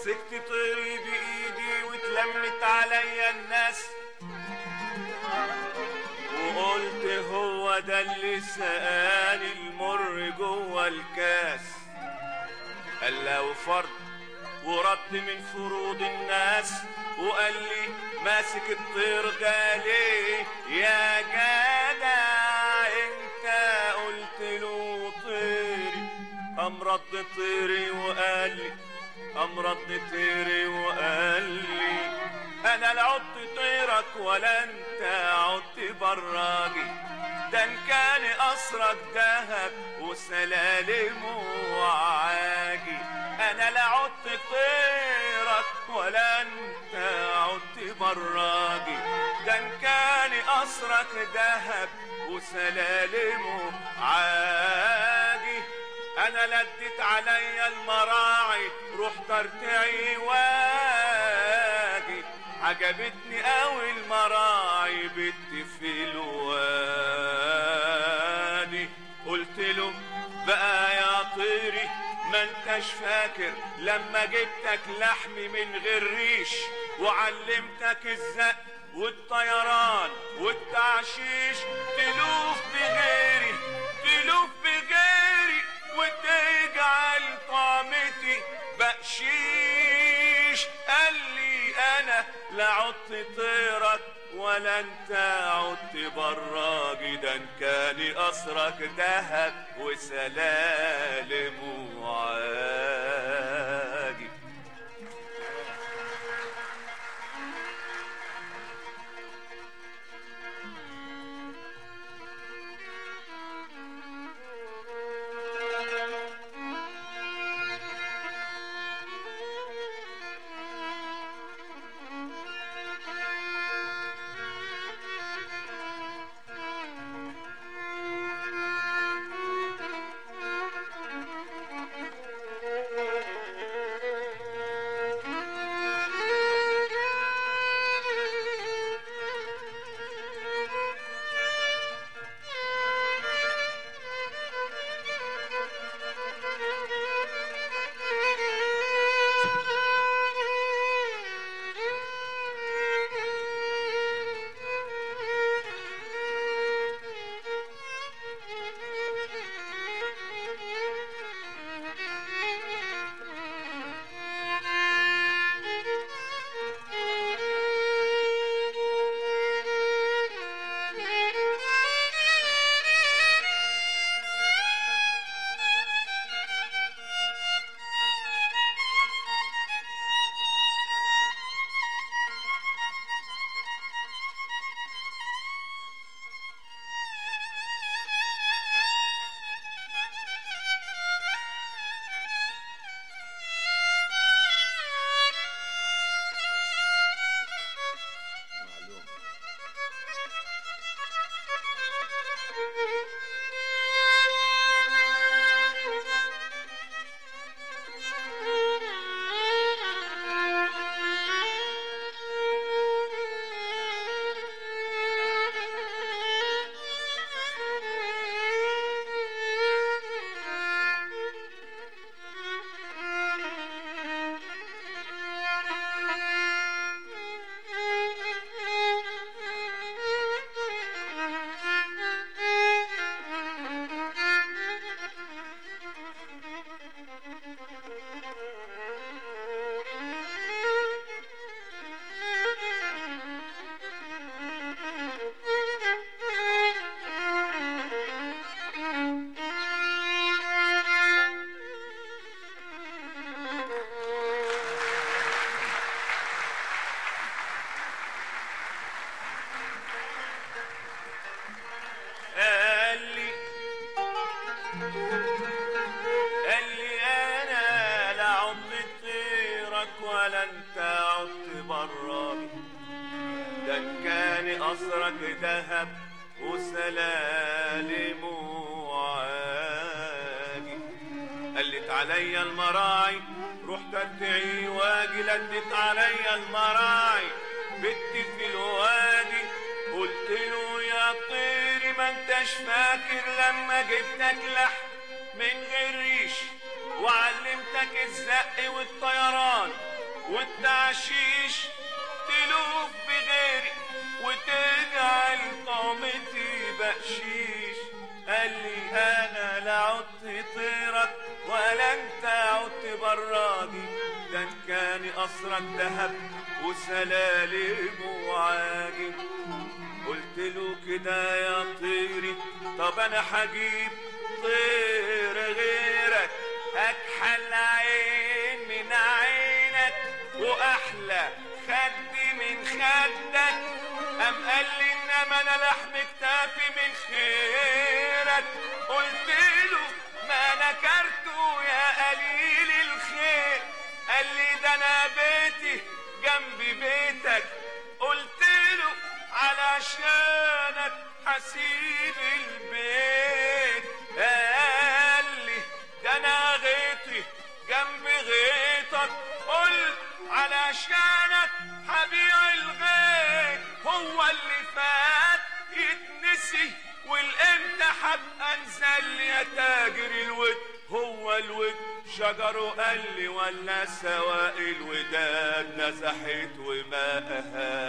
مسكت طيري بايدي واتلمت عليا الناس وقلت هو ده اللي سقاني المر جوه الكاس قال لو فرض ورد من فروض الناس وقال لي ماسك الطير جالي يا جدع انت قلت له طيري قام رد طيري وقال لي قام رد طيري وقال لي انا لا عدت طيرك ولا انت عدت براجي ده ان كان قصرك دهب وسلالم وعاجي انا لا عدت طيرك ولا انت عدت براجي ده ان كان قصرك دهب وسلالم عاجي انا لدت عليا المراعي رحت ارتعي واجي عجبتني قوي المراعي بنت في الوادي قلت له بقى يا طيري ما انتش فاكر لما جبتك لحم من غير ريش وعلمتك الزق والطيران والتعشيش تلوف بغيري تلوف بغيري وتجعل طعمتي بقشيش قال لي انا لا عدت طيرك ولا انت عدت براجي ده ان كان قصرك دهب وسلالم وعاجي قال لي قال لي انا لا عدت طيرك ولا انت عدت براجي ده إن كان قصرك دهب وسلالم وعاجي قلت عليا المراعي رحت ارتعي واجي لدت عليا المراعي بنتي في الوادي قلت له يا طيري ما انتش فاكر لما جبتك لحم من غير ريش وعلمتك الزق والطيران والتعشيش تلوف بغيري وتجعل طعمتي بقشيش قال لي انا لا عدت طيرك ولا انت عدت برادي ده إن كان قصرك دهب وسلالم وعاجي قلت له كده يا طيري طب انا هجيب طير غيرك اكحل عين من عينك واحلى خد من خدك ام قال لي انما انا لحم كتافي من خيرك قلت له ما نكرته يا قليل الخير قال لي ده انا بيتي جنب بيتك قلت له علشانك حسيب البيت قال لي ده انا غيطي جنب غيطك قلت علشانك هبيع الغيط هو اللي فات يتنسي والامتى هبقى انزل يا تاجر الود هو الود شجره قال لي ولا سواء الوداد نزحت وماءها